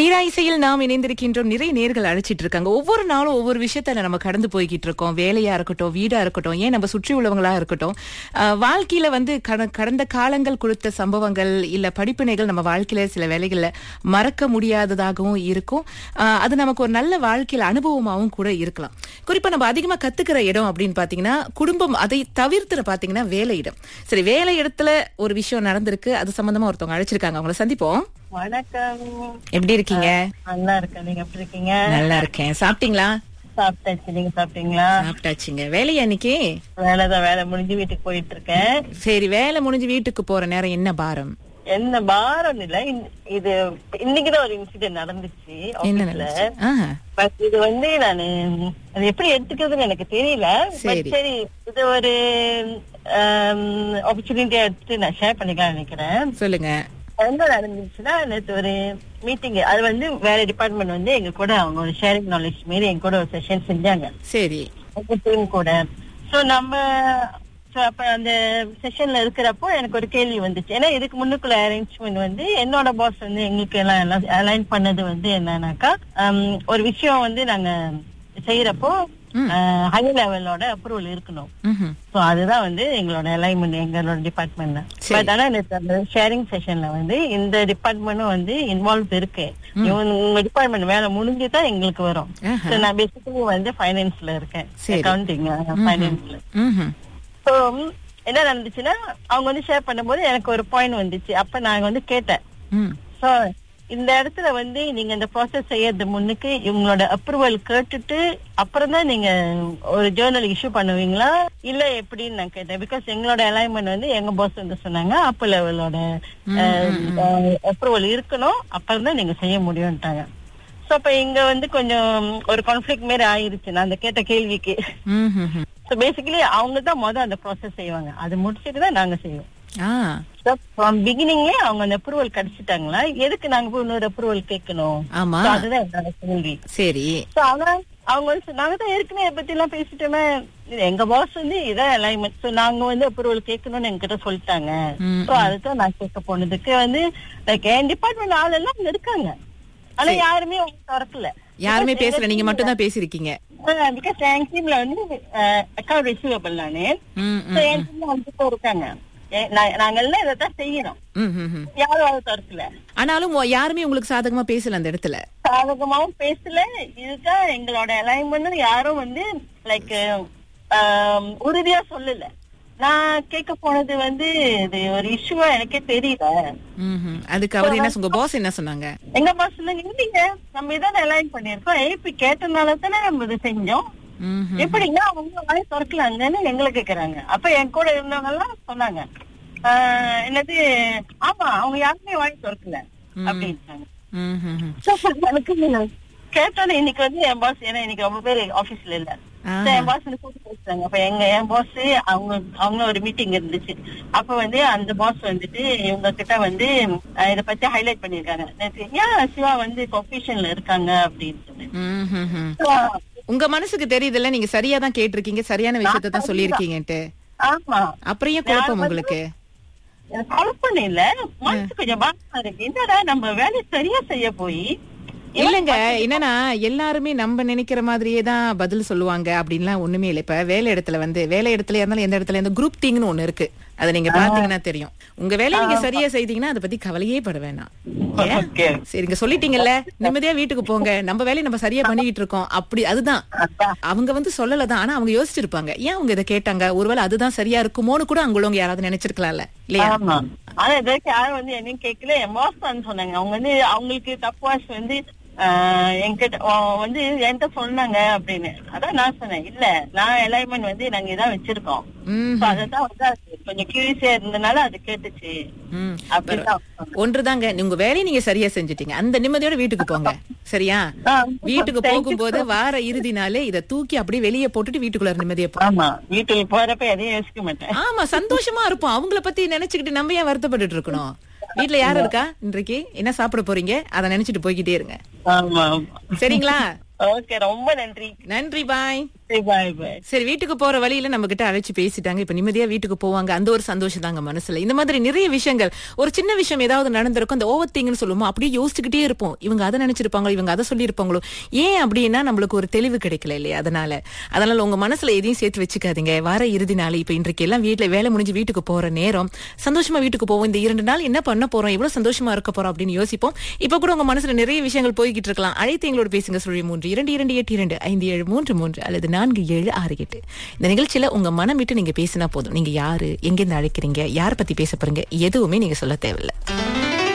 தீரா இசையில் நாம் இணைந்திருக்கின்றோம் நிறைய நேர்கள் அழைச்சிட்டு இருக்காங்க ஒவ்வொரு நாளும் ஒவ்வொரு விஷயத்துல நம்ம கடந்து போய்கிட்டு இருக்கோம் வேலையா இருக்கட்டும் வீடா இருக்கட்டும் ஏன் நம்ம சுற்றி உள்ளவங்களா இருக்கட்டும் ஆஹ், வாழ்க்கையில வந்து கட- கடந்த காலங்கள் கொடுத்த சம்பவங்கள் இல்ல படிப்பினைகள் நம்ம வாழ்க்கையில சில வேலைகள்ல மறக்க முடியாததாகவும் இருக்கும் ஆஹ், அது நமக்கு ஒரு நல்ல வாழ்க்கையில அனுபவமாகவும் கூட இருக்கலாம் குறிப்பா நம்ம அதிகமா கத்துக்கிற இடம் அப்படின்னு பாத்தீங்கன்னா குடும்பம் அதை தவிர்த்து பாத்தீங்கன்னா வேலை இடம் சரி வேலை இடத்துல ஒரு விஷயம் நடந்திருக்கு அது சம்பந்தமா ஒருத்தவங்க அழைச்சிருக்காங்க அவங்கள சந்திப்போம் வணக்கம் எப்படி இருக்கீங்க நல்லா இருக்கேன் நீங்க எப்படி இருக்கீங்க நல்லா இருக்கேன் சாப்பிட்டீங்களா சாப்பிட்டாச்சு நீங்க சாப்பிட்டீங்களா சாப்பிட்டாச்சுங்க வேலையா இன்னைக்கு வேலைதான் வேலை முடிஞ்சு வீட்டுக்கு போயிட்டு இருக்கேன் சரி வேலை முடிஞ்சு வீட்டுக்கு போற நேரம் என்ன பாரம் என்ன பாரம் இல்ல இந்த- இது இன்னைக்குதான் ஒரு இன்சிடென்ட் நடந்துச்சு என்ன ஆபீஸ்ல நடந்துச்சு? ஆஹா. பட் இது வந்து நானு அது எப்படி எடுத்துக்கிறதுன்னு எனக்கு தெரியல பட் சரி. சரி இது ஒரு ஆப்பர்ச்சுனிட்டியா எடுத்துட்டு நான் ஷேர் பண்ணிக்கலாம் நினைக்கிறேன் சொல்லுங்க என்ன நடந்துச்சுன்னா நேற்று ஒரு மீட்டிங் அது வந்து வேற டிபார்ட்மெண்ட் வந்து எங்க கூட அவங்க ஒரு ஷேரிங் நாலேஜ் மாரி எங்க கூட ஒரு செஷன் செஞ்சாங்க சரி உங்க டீம் கூட சோ நம்ம சோ அப்ப அந்த செஷன்ல இருக்கிறப்போ எனக்கு ஒரு கேள்வி வந்துச்சு ஏன்னா இதுக்கு முன்னுக்குள்ள அரேஞ்ச்மெண்ட் வந்து என்னோட பாஸ் வந்து எங்களுக்கு எல்லாம் எல்லாம் அலைன் பண்ணது வந்து என்னன்னாக்கா ஹம், ஒரு விஷயம் வந்து நாங்க செய்யறப்போ ஹை லெவலோட அப்ரூவல் இருக்கணும் ம்ஹும். சோ அதுதான் வந்து எங்களோட அலைன்மெண்ட் எங்களோட டிபார்ட்மெண்ட்ல சரி. பட் ஆனா நேத்து அந்த ஷேரிங் செஷன்ல வந்து இந்த டிபார்ட்மெண்ட்டும் வந்து இன்வால்வ் இருக்கு இவங்க உங்க டிபார்ட்மெண்ட் வேலை முடிஞ்சுதான் எங்களுக்கு வரும் ஆஹா. So, நான் பேசிக்கலி வந்து ஃபைனான்ஸ்ல இருக்கேன் சரி. அக்கவுண்டிங் ஃபைனான்ஸ்ல ம்ஹும். ஸோ என்ன நடந்துச்சுன்னா அவங்க வந்து ஷேர் பண்ணும்போது எனக்கு ஒரு பாயிண்ட் வந்துச்சு அப்ப நான் வந்து கேட்டேன் ம். சோ இந்த இடத்துல வந்து நீங்க இந்த ப்ராசஸ் செய்யறது முன்னுக்கு இவங்களோட அப்ரூவல் கேட்டுட்டு அப்புறம் தான் நீங்க ஒரு ஜேர்னல் இஷ்யூ பண்ணுவீங்களா இல்ல எப்படின்னு நான் கேட்டேன் பிகாஸ் எங்களோட அலைன்மெண்ட் வந்து எங்க பாஸ் வந்து சொன்னாங்க அப் லெவலோட அப்ரூவல் இருக்கணும் அப்புறம் தான் நீங்க செய்ய முடியும்ட்டாங்க சோ அப்ப இங்க வந்து கொஞ்சம் ஒரு கான்ஃபிளிக் மாரி ஆயிருச்சு நான் அந்த கேட்ட கேள்விக்கு ம்ஹும்ஹும். ஸோ பேசிக்கலி அவங்க தான் மொதல் அந்த ப்ராசஸ் செய்வாங்க அது முடிச்சிட்டு தான் நாங்க செய்வோம் ஆ ஸோ ஃப்ரம் பிகினிங்கே அவங்க அந்த அப்ரூவல் கிடைச்சிட்டாங்களா எதுக்கு நாங்க போய் இன்னொரு அப்ரூவல் கேட்கணும் ஆமா So அதுதான் என்னோட கேள்வி சரி ஸோ ஆனா அவங்க வந்து சொ- நாங்க தான் ஏற்கனவே இதை பத்தி எல்லாம் பேசிட்டோமே இது எங்க பாஸ் வந்து இதான் அலைன்மெண்ட் ஸோ நாங்க வந்து அப்ரூவல் கேட்கணும்னு எங்ககிட்ட சொல்லிட்டாங்க ம், ஸோ அதுதான் நான் கேட்க போனதுக்கு வந்து லைக் என் டிபார்ட்மெண்ட் ஆள் எல்லாம் இங்க இருக்காங்க ஆனா யாருமே அவங்க திறக்கல யாருமே பேசல நீங்க மட்டும் தான் பேசிருக்கீங்க பிகாஸ் என் டீம்ல வந்து அக்கௌண்ட் ரிசீவபிள் நானு ம், So, என் டீம்ல அஞ்சு பேர் இருக்காங்க ஏ- நா- நாங்க எல்லாம் இதைத்தான் செய்யணும் ம்ஹும்ஹும். யாரும் அதை திறக்கல ஆனாலும் உ- யாருமே உங்களுக்கு சாதகமா பேசல அந்த இடத்துல சாதகமாவும் பேசல இதுதான் எங்களோட அலைன்மெண்ட் யாரும் வந்து லைக் உறுதியா சொல்லல நான் கேட்க போனது வந்து இது ஒரு இஷ்யூவா எனக்கே தெரியல ம்ஹும். அதுக்கு அவர் என்ன உங்க பாஸ் என்ன சொன்னாங்க எங்க பாஸ் சொன்னாங்க இல்லைங்க நம்ம இதான் அலைன் பண்ணிருக்கோம் ஏபி கேட்டனால தானே நம்ம இது செஞ்சோம் ம்ஹும். எப்படிங்க அவங்க வாய் திறக்கலாங்கன்னு எங்களை கேக்குறாங்க அப்ப என் கூட இருந்தவங்க எல்லாம் சொன்னாங்க ஆஹ் என்னது ஆமா அவங்க யாருமே வாய் திறக்கல அப்படின்ட்டாங்க ம்ஹும்ஹும். So, எனக்கு கேட்டோன்னே இன்னைக்கு வந்து என் பாஸ் ஏன்னா இன்னைக்கு ரொம்ப பேர் ஆபீஸ்ல இல்ல ஆ. So, என் பாஸ் கூப்பிட்டு பேசுறாங்க அப்ப எங்க என் பாஸ் அவங்க அவங்க ஒரு மீட்டிங் இருந்துச்சு அப்ப வந்து அந்த பாஸ் வந்துட்டு இவங்க கிட்ட வந்து அஹ், இத பத்தி ஹைலைட் பண்ணிருக்காங்க நேத்து ஏன் சிவா வந்து பொசிஷன்ல இருக்காங்க அப்படின்னு சொல்லி ம்ஹும்ஹும். So, உங்க மனசுக்கு தெரியுதுல்ல நீங்க சரியா தான் கேட்டிருக்கீங்க சரியான விஷயத்தை தான் சொல்லியிருக்கீங்கன்ட்டு ஆமா அப்புறம் ஏன் குழப்பம் உங்களுக்கு எனக்கு குழப்பம் இல்ல மனசு கொஞ்சம் பாசமா இருக்கு என்னடா நம்ம வேலையை சரியா செய்ய போய் இல்லங்க என்னன்னா எல்லாருமே நம்ம நினைக்கிற மாதிரியே தான் பதில் சொல்லுவாங்க அப்படின்லாம் ஒண்ணுமே இல்ல இப்ப வேலை இடத்துல வந்து வேலை இடத்துல இருந்தாலும் எந்த இடத்துல இருந்து குரூப் திங்னு ஒண்ணு இருக்கு அதை நீங்க பாத்தீங்கன்னா தெரியும் உங்க வேலையை நீங்க சரியா செய்தீங்கன்னா அதை பத்தி கவலையே பட வேணாம் ஏன்? ஓகே சரிங்க சொல்லிட்டீங்கல்ல நிம்மதியா வீட்டுக்கு போங்க நம்ம வேலையை நம்ம சரியா பண்ணிக்கிட்டு இருக்கோம் அப்படி அதுதான் அதான். அவங்க வந்து சொல்லலதான் ஆனா அவங்க யோசிச்சிருப்பாங்க ஏன் அவங்க இதை கேட்டாங்க ஒருவேளை அதுதான் சரியா இருக்குமோன்னு கூட அங்க உள்ளவங்க யாராவது நினைச்சிருக்கலாம்ல இல்லையா ஆமா ஆனா இது வரைக்கும் யாரும் வந்து என்னன்னு கேட்கல என் பாஸ் தான் சொன்னாங்க அவங்க வந்து அவங்களுக்கு தப்புவாஸ் வந்து ஆஹ் என்கிட்ட அவ- வந்து என்கிட்ட சொன்னாங்க அப்படின்னு அதான் நான் சொன்னேன் இல்ல நான் அலைன்மெண்ட் வந்து நாங்க இதான் வச்சிருக்கோம் ம் So அததான் வந்து அது கொஞ்சம் கியூரியஸா இருந்தனால அது கேட்டுச்சு ம் அப்படிதான் ஒன்றுதாங்க உங்க வேலையை நீங்க சரியா செஞ்சுட்டீங்க அந்த நிம்மதியோட வீட்டுக்கு போங்க சரியா ஆ, வீட்டுக்கு thank you போகும்போது வார இறுதி நாளே இத தூக்கி அப்படியே வெளியே போட்டுட்டு வீட்டுக்குள்ள நிம்மதியா போ ஆமா வீட்டுக்கு போறப்ப எதையும் யோசிக்க மாட்டேன் ஆமா சந்தோஷமா இருப்போம் அவங்கள பத்தி நினைச்சுக்கிட்டு நம்ம ஏன் வருத்தப்பட்டுட்டு இருக்கணும் வீட்ல யாரு இருக்கா இன்றைக்கு என்ன சாப்பிட போறீங்க அத நினைச்சிட்டு போய்கிட்டே இருங்க ஆமா சரிங்களா ஓகே ரொம்ப நன்றி நன்றி பாய் சரி பாய் பாய் சரி வீட்டுக்கு போற வழியில நம்ம கிட்ட அழைச்சு பேசிட்டாங்க இப்ப நிம்மதியா வீட்டுக்கு போவாங்க அந்த ஒரு சந்தோஷம் தாங்க மனசுல இந்த மாதிரி நிறைய விஷயங்கள் ஒரு சின்ன விஷயம் ஏதாவது நடந்திருக்கும் அந்த ஓவர் திங்னு சொல்லுவோம் அப்படியே யோசிச்சுக்கிட்டே இருப்போம் இவங்க அதை நினைச்சிருப்பாங்களோ இவங்க அதை சொல்லியிருப்பாங்களோ ஏன் அப்படின்னா நம்மளுக்கு ஒரு தெளிவு கிடைக்கல இல்லையா அதனால அதனால உங்க மனசுல எதையும் சேர்த்து வச்சுக்காதீங்க வார இறுதி நாள் இப்ப இன்றைக்கு எல்லாம் வீட்டுல வேலை முடிஞ்சு வீட்டுக்கு போற நேரம் சந்தோஷமா வீட்டுக்கு போவோம் இந்த இரண்டு நாள் என்ன பண்ண போறோம் எவ்வளவு சந்தோஷமா இருக்க போறோம் அப்படின்னு யோசிப்போம் இப்ப கூட உங்க மனசுல நிறைய விஷயங்கள் போய்கிட்டு இருக்கலாம் அழைத்து எங்களோட பேசுங்க சுழி மூன்று இரண்டு இரண்டு எட்டு இரண்டு ஐந்து ஏழு மூன்று மூன்று அல்லது நான்கு ஏழு ஆறு எட்டு இந்த நிகழ்ச்சியில உங்க மனம் விட்டு நீங்க பேசினா போதும் நீங்க யாரு எங்கிருந்து அழைக்கிறீங்க யாரை பத்தி பேச போறீங்க எதுவுமே நீங்க சொல்ல தேவையில்லை